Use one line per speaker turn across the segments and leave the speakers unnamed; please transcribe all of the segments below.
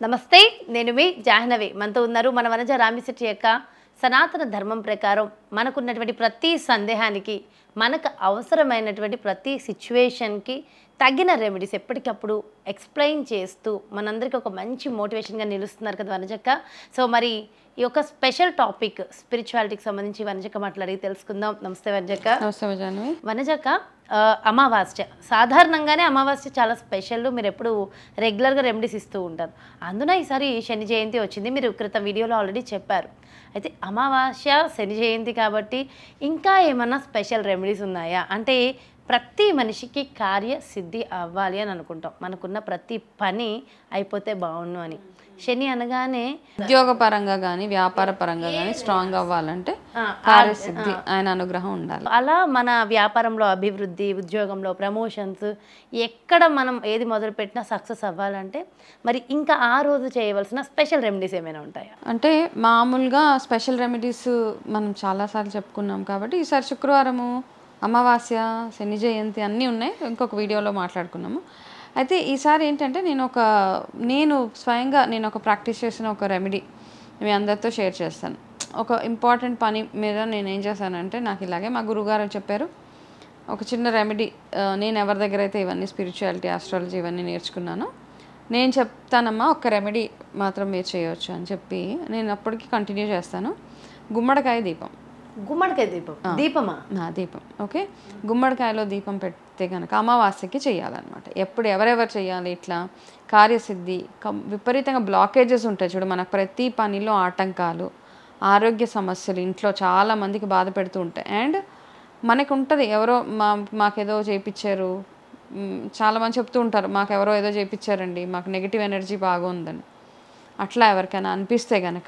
నమస్తే నేను మీ జాహ్నవి మనతో ఉన్నారు మన వనజ రామిశెట్టి యొక్క సనాతన ధర్మం ప్రకారం మనకున్నటువంటి ప్రతి సందేహానికి మనకు అవసరమైనటువంటి ప్రతి సిచ్యువేషన్కి తగిన రెమెడీస్ ఎప్పటికప్పుడు ఎక్స్ప్లెయిన్ చేస్తూ మనందరికీ ఒక మంచి మోటివేషన్గా నిలుస్తున్నారు కదా వనజక్క సో మరి ఈ యొక్క స్పెషల్ టాపిక్ స్పిరిచువాలిటీకి సంబంధించి వనజక్క మాట్లాడి తెలుసుకుందాం నమస్తే వనజక్క
నమస్తే జాహ్నవి
వనజక్క ఆ, అమావాస్య సాధారణంగానే అమావాస్య చాలా స్పెషల్ మీరు ఎప్పుడు రెగ్యులర్గా రెమెడీస్ ఇస్తూ ఉంటారు అందున ఈసారి శని జయంతి వచ్చింది మీరు క్రితం వీడియోలో ఆల్రెడీ చెప్పారు అయితే అమావాస్య శని జయంతి కాబట్టి ఇంకా ఏమన్నా స్పెషల్ రెమెడీస్ ఉన్నాయా అంటే ప్రతి మనిషికి కార్య సిద్ధి అవ్వాలి అని అనుకుంటాం మనకున్న ప్రతి పని అయిపోతే బాగుండు అని శని అనగానే
ఉద్యోగ పరంగా కానీ వ్యాపార పరంగా కానీ స్ట్రాంగ్ అవ్వాలంటే
ఆ,
కార్యసిద్ధి ఆయన అనుగ్రహం ఉండాలి
అలా మన వ్యాపారంలో అభివృద్ధి ఉద్యోగంలో ప్రమోషన్స్ ఎక్కడ మనం ఏది మొదలు పెట్టినా సక్సెస్ అవ్వాలంటే మరి ఇంకా ఆ రోజు చేయవలసిన స్పెషల్ రెమెడీస్ ఏమైనా ఉంటాయా
అంటే మామూలుగా స్పెషల్ రెమెడీస్ మనం చాలాసార్లు చెప్పుకున్నాం కాబట్టి ఈసారి శుక్రవారము అమావాస్య శని జయంతి అన్నీ ఉన్నాయి ఇంకొక వీడియోలో మాట్లాడుకున్నాము అయితే ఈసారి ఏంటంటే నేను ఒక నేను స్వయంగా నేను ఒక ప్రాక్టీస్ చేసిన ఒక రెమెడీ మీ అందరితో షేర్ చేస్తాను ఒక ఇంపార్టెంట్ పని మీద నేను ఏం చేశానంటే నాకు ఇలాగే మా గురుగారు చెప్పారు ఒక చిన్న రెమెడీ నేను ఎవరి దగ్గర అయితే ఇవన్నీ స్పిరిచువాలిటీ ఆస్ట్రాలజీ ఇవన్నీ నేర్చుకున్నానో నేను చెప్తానమ్మా ఒక రెమెడీ మాత్రం మీరు చేయొచ్చు అని చెప్పి నేను అప్పటికి కంటిన్యూ చేస్తాను గుమ్మడికాయ దీపం
గుమ్మడికాయ దీపం దీపమా
నా దీపం ఓకే గుమ్మడికాయలో దీపం పెడితే కనుక అమావాస్యకి చేయాలన్నమాట ఎప్పుడు ఎవరెవరు చేయాలి ఇట్లా కార్యసిద్ధి కం- విపరీతంగా బ్లాకేజెస్ ఉంటాయి చూడు మనకు ప్రతి పనిలో ఆటంకాలు ఆరోగ్య సమస్యలు ఇంట్లో చాలా మందికి బాధ పెడుతూ ఉంటాయి అండ్ మనకు ఉంటుంది ఎవరో మా మాకేదో చేయించారు మ్, చాలా మంది చెప్తూ ఉంటారు మాకు ఎవరో ఏదో చేయించారండి మాకు నెగిటివ్ ఎనర్జీ బాగుందని అట్లా ఎవరికైనా అనిపిస్తే గనక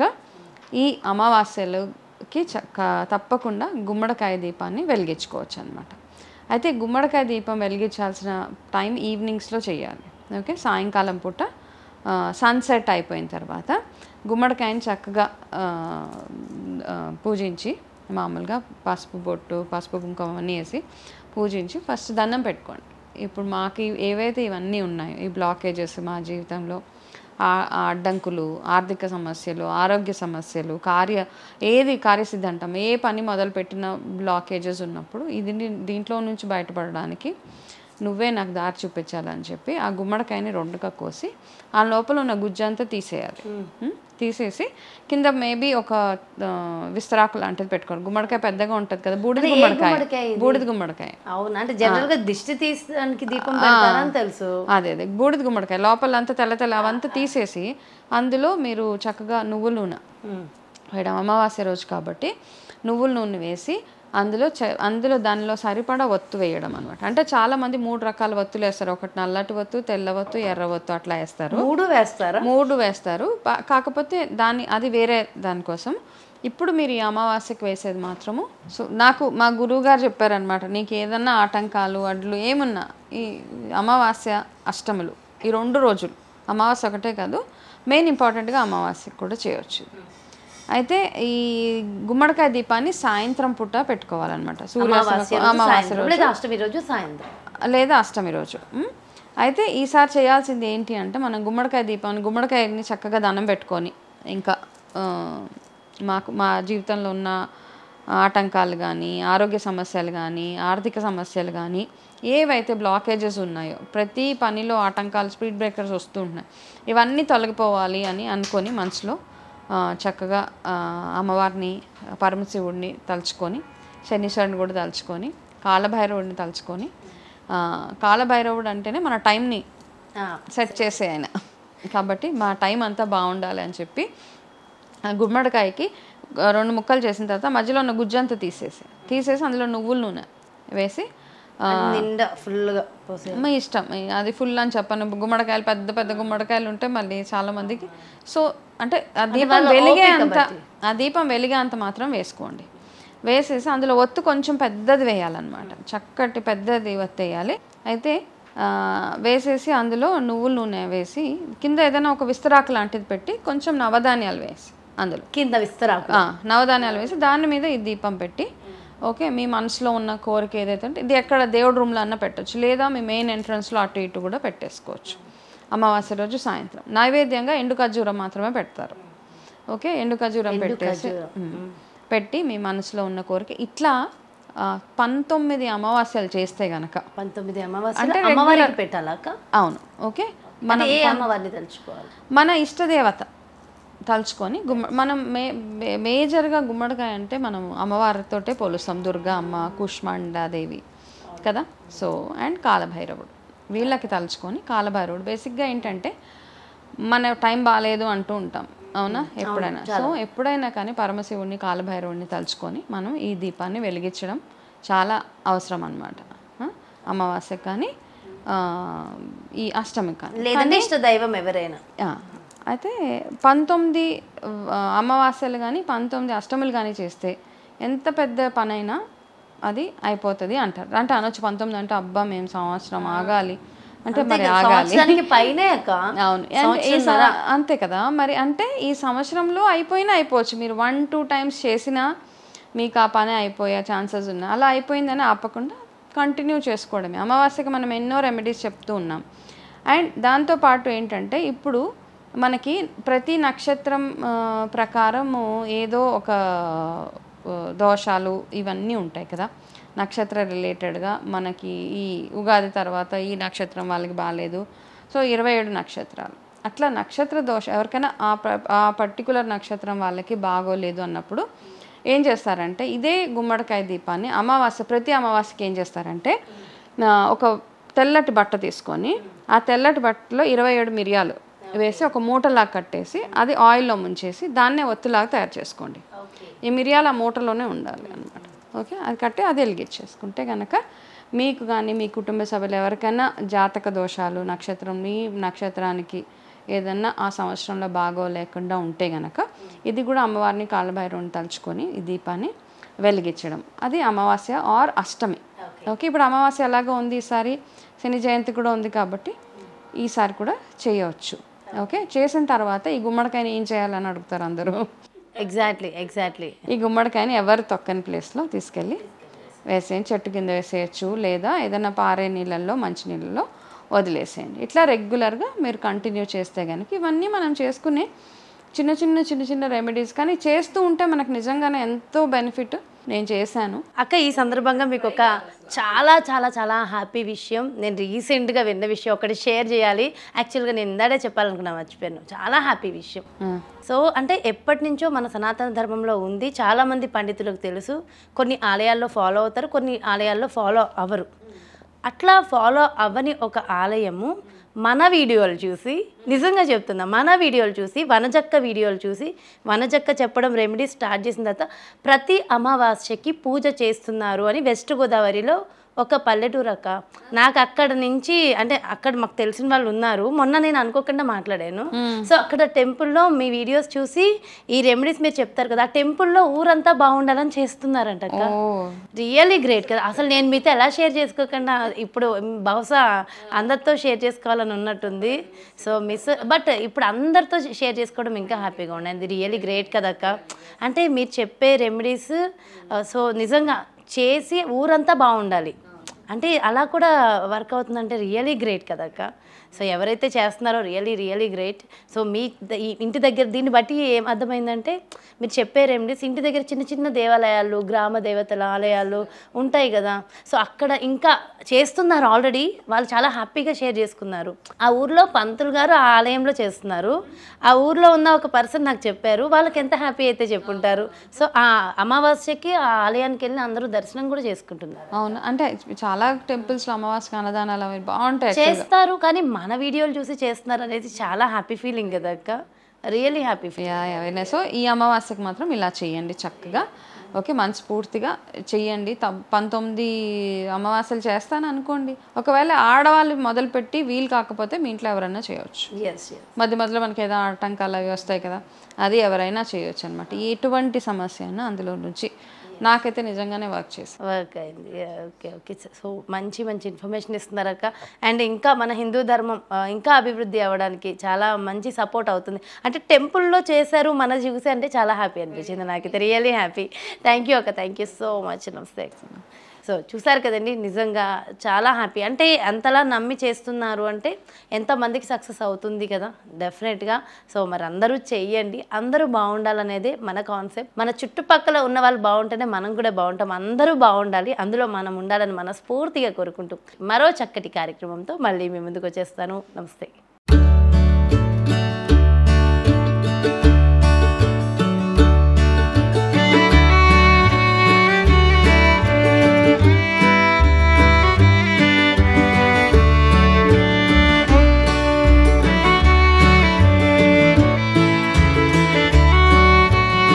ఈ అమావాస్యలకి చక్క తప్పకుండా గుమ్మడికాయ దీపాన్ని వెలిగించుకోవచ్చు అనమాట అయితే గుమ్మడికాయ దీపం వెలిగించాల్సిన టైం ఈవినింగ్స్లో చేయాలి ఓకే సాయంకాలం పూట సన్సెట్ అయిపోయిన తర్వాత గుమ్మడికాయని చక్కగా ఆ, ఆ, పూజించి మామూలుగా పసుపు బొట్టు పసుపు కుంకుమ అన్నీ వేసి పూజించి ఫస్ట్ దండం పెట్టుకోండి ఇప్పుడు మాకు ఇవి- ఏవైతే ఇవన్నీ ఉన్నాయో ఈ బ్లాకేజెస్ మా జీవితంలో ఆ- ఆ అడ్డంకులు ఆర్థిక సమస్యలు ఆరోగ్య సమస్యలు కార్య ఏది కార్యసిద్ధి అంటాం ఏ పని మొదలుపెట్టిన బ్లాకేజెస్ ఉన్నప్పుడు ఇది నీ- దీంట్లో నుంచి బయటపడడానికి నువ్వే నాకు దారి చూపించాలని చెప్పి ఆ గుమ్మడికాయని రెండుగా కోసి ఆ లోపల ఉన్న గుజ్జంతా తీసేయాలి ఉం? తీసేసి కింద మేబీ ఒక ఆ, విస్తరాకు లాంటిది పెట్టుకోవాలి గుమ్మడికాయ పెద్దగా ఉంటుంది కదా బూడిద
గుమ్మడికాయ
గుమ్మడికాయ
ఇది?
బూడిద గుమ్మడికాయ
అవునా అంటే జనరల్ గా దిష్టి తీసడానికి దీపం పెడతారని తెలుసు
అదే అదే బూడిద గుమ్మడికాయ లోపల అంతా తెల్ల తెల్ల అవంతా తీసేసి అందులో మీరు చక్కగా నువ్వుల నూనె
ఉమ్.
వేయడం అమావాస్య రోజు కాబట్టి నువ్వుల నూనె వేసి అందులో చ- అందులో దానిలో సరిపడా ఒత్తు వేయడం అనమాట అంటే చాలా మంది మూడు రకాల ఒత్తులు వేస్తారు ఒకటి నల్లటి ఒత్తు తెల్ల ఒత్తు ఎర్ర ఒత్తు అట్లా వేస్తారు
మూడు వేస్తారా
మూడు వేస్తారు బా- కాకపోతే దాన్ని అది వేరే దానికోసం ఇప్పుడు మీరు ఈ అమావాస్యకి వేసేది మాత్రము సో నాకు మా గురువు గారు చెప్పారనమాట నీకు ఏదన్నా ఆటంకాలు అడ్లు ఏమున్నా ఈ అమావాస్య అష్టములు ఈ రెండు రోజులు అమావాస్య ఒకటే కాదు మెయిన్ ఇంపార్టెంట్గా అమావాస్యకి కూడా చేయొచ్చు అయితే ఈ గుమ్మడికాయ దీపాన్ని సాయంత్రం పూట పెట్టుకోవాలన్నమాట
అమావాస్య
సూర్యాస్తమయం
రోజు
అమావాస్య
సాయంత్రం
రోజు
లేదా అష్టమి రోజు సాయంత్రం
లేదా అష్టమి రోజు ఉమ్. అయితే ఈసారి చేయాల్సింది ఏంటి అంటే మనం గుమ్మడికాయ దీపాన్ని గుమ్మడికాయని చక్కగా దండం పెట్టుకొని ఇంకా ఆ, మాకు మా జీవితంలో ఉన్న ఆటంకాలు కానీ ఆరోగ్య సమస్యలు కానీ ఆర్థిక సమస్యలు కానీ ఏవైతే బ్లాకేజెస్ ఉన్నాయో ప్రతి పనిలో ఆటంకాలు స్పీడ్ బ్రేకర్స్ వస్తూ ఉన్నాయి ఇవన్నీ తొలగిపోవాలి అని అనుకొని మనసులో ఆ, చక్కగా ఆ, అమ్మవారిని పరమశివుడిని తలుచుకొని శనీశ్వరుని కూడా తలుచుకొని కాలభైరవుడిని తలుచుకొని ఆ, కాలభైరవుడు అంటేనే మన టైంని
ఆ,
సెట్ చేసే ఆయన కాబట్టి మా టైం అంతా బాగుండాలి అని చెప్పి ఆ గుమ్మడికాయకి ఆ, రెండు ముక్కలు చేసిన తర్వాత మధ్యలో ఉన్న గుజ్జంతా తీసేసి తీసేసి అందులో నువ్వుల నూనె వేసి ఆ,
అది నిండా ఫుల్ గా పోసే
మీ ఇష్టం ఈ- అది ఫుల్ అని చెప్పను గుమ్మడికాయలు పెద్ద పెద్ద గుమ్మడికాయలు ఉంటే మళ్ళీ చాలా మందికి సో అంటే ఆ దీపం
వాళ్ళ
వెలిగే
ఓపిక
అంత ఆ దీపం వెలిగే అంత మాత్రం వేసుకోండి వేసేసి అందులో ఒత్తు కొంచెం పెద్దది వేయాలన్నమాట చక్కటి పెద్దది ఒత్తు వేయాలి అయితే ఆ, వేసేసి అందులో నువ్వుల నూనె వేసి కింద ఏదైనా ఒక విస్తరాకు లాంటిది పెట్టి కొంచెం నవధాన్యాలు వేసి అందులో
కింద విస్తరాకు
ఆ, నవధాన్యాలు వేసి దాని మీద ఈ దీపం పెట్టి ఓకే మీ మనసులో ఉన్న కోరిక ఏదైతే ఉంటే ఇది ఎక్కడ దేవుడి రూమ్లో అన్న పెట్టొచ్చు లేదా మీ మెయిన్ ఎంట్రన్స్లో అటు ఇటు కూడా పెట్టేసుకోవచ్చు అమావాస్య రోజు సాయంత్రం నైవేద్యంగా ఎండు ఖర్జూరం మాత్రమే పెడతారు ఓకే ఎండు ఖర్జూరం పెట్టేసి ఉమ్. పెట్టి మీ మనసులో ఉన్న కోరిక ఇట్లా ఆ, పంతొమ్మిది అమావాస్యలు చేస్తే గనక
పంతొమ్మిది అమావాస్య అమ్మవారికి పెట్టాలా అక్క
అవును ఓకే
మన ఏ అమ్మవారిని తలుచుకోవాలి
మన ఇష్టదేవత తలుచుకొని గుమ్మ మనం మే మే- మేజర్గా గుమ్మడికాయ అంటే మనం అమ్మవారితోటే పోలుస్తాం దుర్గా అమ్మ కుష్మాండాదేవి కదా సో అండ్ కాలభైరవుడు వీళ్ళకి తలుచుకొని కాలభైరవుడు బేసిక్గా ఏంటంటే మన టైం బాగాలేదు అంటూ ఉంటాం అవునా ఎప్పుడైనా సో ఎప్పుడైనా కానీ పరమశివుడిని కాలభైరవుడిని తలుచుకొని మనం ఈ దీపాన్ని వెలిగించడం చాలా అవసరం అనమాట అమావాస్యకి కానీ ఆ, ఈ అష్టమికి కానీ
లేదంటే ఇష్ట దైవం ఎవరైనా
ఆ, అయితే పంతొమ్మిది ఆ, అమావాస్యలు కానీ పంతొమ్మిది అష్టములు కానీ చేస్తే ఎంత పెద్ద పనైనా అది అయిపోతుంది అంటారు అంటే అనొచ్చు పంతొమ్మిది అంటే అబ్బా మేము సంవత్సరం ఆగాలి అంటే మరి ఆగాలి
సంవత్సరానికి పైనే అక్క
అవును And ఈ సం- అంతే కదా మరి అంటే ఈ సంవత్సరంలో అయిపోయినా అయిపోవచ్చు మీరు వన్ టూ టైమ్స్ చేసినా మీకు ఆ పని అయిపోయే ఛాన్సెస్ ఉన్నాయి అలా అయిపోయిందని ఆపకుండా కంటిన్యూ చేసుకోవడమే అమావాస్యకి మనం ఎన్నో రెమెడీస్ చెప్తూ ఉన్నాం అండ్ దాంతోపాటు ఏంటంటే ఇప్పుడు మనకి ప్రతి నక్షత్రం ఆ, ప్రకారము ఏదో ఒక ఆ, దోషాలు ఇవన్నీ ఉంటాయి కదా నక్షత్ర రిలేటెడ్గా మనకి ఈ ఉగాది తర్వాత ఈ నక్షత్రం వాళ్ళకి బాగాలేదు సో ఇరవై ఏడు నక్షత్రాలు అట్లా నక్షత్ర దోష ఎవరికైనా ఆ ప్ర ఆ పర్టికులర్ నక్షత్రం వాళ్ళకి బాగోలేదు అన్నప్పుడు ఏం చేస్తారంటే ఇదే గుమ్మడికాయ దీపాన్ని అమావాస్య ప్రతి అమావాస్యకి ఏం చేస్తారంటే ఆ, ఒక తెల్లటి బట్ట తీసుకొని ఆ తెల్లటి బట్టలో ఇరవై ఏడు మిరియాలు వేసి ఒక మూటలాగా కట్టేసి అది ఆయిల్లో ముంచేసి దాన్నే ఒత్తిలాగా తయారు చేసుకోండి ఈ మిరియాలు ఆ మూటలోనే ఉండాలి అనమాట ఓకే అది కట్టి అది వెలిగించేసుకుంటే కనుక మీకు కానీ మీ కుటుంబ సభ్యులు ఎవరికైనా జాతక దోషాలు నక్షత్రం మీ నక్షత్రానికి ఏదన్నా ఆ సంవత్సరంలో బాగోలేకుండా ఉంటే గనక ఇది కూడా అమ్మవారిని కాలభైరవుని తలుచుకొని ఈ దీపాన్ని వెలిగించడం అది అమావాస్య ఆర్ అష్టమి ఓకే ఇప్పుడు అమావాస్య ఎలాగో ఉంది ఈసారి శని జయంతి కూడా ఉంది కాబట్టి ఈసారి కూడా చేయవచ్చు ఓకే చేసిన తర్వాత ఈ గుమ్మడికాయని ఏం చేయాలని అడుగుతారు అందరూ
ఎగ్జాక్ట్లీ ఎగ్జాక్ట్లీ
ఈ గుమ్మడికాయని ఎవరు తొక్కని ప్లేస్లో తీసుకెళ్ళి వేసేయండి చెట్టు కింద వేసేయచ్చు లేదా ఏదైనా పారే నీళ్ళల్లో మంచి నీళ్ళలో వదిలేసేయండి ఇట్లా రెగ్యులర్గా మీరు కంటిన్యూ చేస్తే కనుక ఇవన్నీ మనం చేసుకునే చిన్న చిన్న చిన్న చిన్న రెమెడీస్ కానీ చేస్తూ ఉంటే మనకు నిజంగానే ఎంతో బెనిఫిట్ నేను చేశాను
అక్క ఈ సందర్భంగా మీకు ఒక చాలా చాలా చాలా హ్యాపీ విషయం నేను రీసెంట్గా విన్న విషయం ఒకటి షేర్ చేయాలి యాక్చువల్గా నేను ఇందాడే చెప్పాలనుకున్నా మర్చిపోయాను చాలా హ్యాపీ విషయం సో అంటే ఎప్పటి నుంచో మన సనాతన ధర్మంలో ఉంది చాలామంది పండితులకు తెలుసు కొన్ని ఆలయాల్లో ఫాలో అవుతారు కొన్ని ఆలయాల్లో ఫాలో అవ్వరు అట్లా ఫాలో అవ్వని ఒక ఆలయము మన వీడియోలు చూసి నిజంగా చెప్తున్నా మన వీడియోలు చూసి వనజక్క వీడియోలు చూసి వనజక్క చెప్పడం రెమెడీ స్టార్ట్ చేసిన తర్వాత ప్రతి అమావాస్యకి పూజ చేస్తున్నారు అని వెస్ట్ గోదావరిలో ఒక పల్లెటూరు అక్క నాకు అక్కడ నుంచి అంటే అక్కడ మాకు తెలిసిన వాళ్ళు ఉన్నారు మొన్న నేను అనుకోకుండా మాట్లాడాను సో అక్కడ టెంపుల్లో మీ వీడియోస్ చూసి ఈ రెమెడీస్ మీరు చెప్తారు కదా ఆ టెంపుల్లో ఊరంతా బాగుండాలని చేస్తున్నారంట అక్క
ఓ
రియల్లీ గ్రేట్ కదా అసలు నేను మీతో ఎలా షేర్ చేసుకోకుండా ఇప్పుడు బహుశా అందరితో షేర్ చేసుకోవాలని ఉన్నట్టుంది సో మిస్ బట్ ఇప్పుడు అందరితో షేర్ చేసుకోవడం ఇంకా హ్యాపీగా ఉండింది రియల్లీ గ్రేట్ కదక్క అంటే మీరు చెప్పే రెమెడీస్ సో నిజంగా చేసి ఊరంతా బాగుండాలి అంటే అలా కూడా వర్క్ అవుతుందంటే రియలీ గ్రేట్ కదక్క సో ఎవరైతే చేస్తున్నారో రియలీ రియలీ గ్రేట్ సో మీ ద- ఈ ఇంటి దగ్గర దీన్ని బట్టి ఏం అర్థమైందంటే మీరు చెప్పే రెమెడీస్ ఇంటి దగ్గర చిన్న చిన్న దేవాలయాలు గ్రామ దేవతల ఆలయాలు ఉంటాయి కదా సో అక్కడ ఇంకా చేస్తున్నారు ఆల్రెడీ వాళ్ళు చాలా హ్యాపీగా షేర్ చేసుకున్నారు ఆ ఊర్లో పంతులు గారు ఆ ఆలయంలో చేస్తున్నారు ఆ ఊర్లో ఉన్న ఒక పర్సన్ నాకు చెప్పారు వాళ్ళకి ఎంత హ్యాపీ అయితే చెప్పుంటారు సో ఆ అమావాస్యకి ఆ ఆలయానికి వెళ్ళి అందరూ దర్శనం కూడా చేసుకుంటున్నారు
అవును అంటే చాలా టెంపుల్స్లో అమావాస్య అన్నదానాలు అవి బాగుంటాయి
చేస్తారు కానీ మన వీడియోలు చూసి చేస్తున్నారు అనేది చాలా హ్యాపీ ఫీలింగ్ కదా అక్క really happy feel
yeah yeah Vinay. So ఈ అమావాస్యకి మాత్రం ఇలా చేయండి చక్కగా ఓకే మనస్ఫూర్తిగా చెయ్యండి త- పంతొమ్మిది అమావాస్యలు చేస్తాను అనుకోండి ఒకవేళ ఆడవాళ్ళు మొదలుపెట్టి వీలు కాకపోతే మీ ఇంట్లో ఎవరైనా చేయవచ్చు
ఎస్ ఎస్
మధ్య మధ్యలో మనకి ఏదో ఆటంకాలు అవి వస్తాయి కదా అది ఎవరైనా చేయొచ్చు అనమాట ఎటువంటి సమస్య అయినా అందులో నుంచి నాకైతే నిజంగానే వర్క్ చేసి
వర్క్ అయింది ఓకే ఓకే సో మంచి మంచి ఇన్ఫర్మేషన్ ఇస్తున్నారు అక్క అండ్ ఇంకా మన హిందూ ధర్మం ఆ, ఇంకా అభివృద్ధి అవ్వడానికి చాలా మంచి సపోర్ట్ అవుతుంది అంటే టెంపుల్లో చేశారు మన చూసి అంటే చాలా హ్యాపీ అనిపించింది నాకైతే రియల్లీ హ్యాపీ థ్యాంక్ యూ అక్క థ్యాంక్ యూ సో మచ్ నమస్తే సో చూసారు కదండి నిజంగా చాలా హ్యాపీ అంటే అంతలా నమ్మి చేస్తున్నారు అంటే ఎంతమందికి సక్సెస్ అవుతుంది కదా డెఫినెట్గా సో మరి అందరూ చెయ్యండి అందరూ బాగుండాలనేదే మన కాన్సెప్ట్ మన చుట్టుపక్కల ఉన్న వాళ్ళు బాగుంటేనే మనం కూడా బాగుంటాం అందరూ బాగుండాలి అందులో మనం ఉండాలని మనస్ఫూర్తిగా కోరుకుంటూ మరో చక్కటి కార్యక్రమంతో మళ్ళీ మీ ముందుకు వచ్చేస్తాను నమస్తే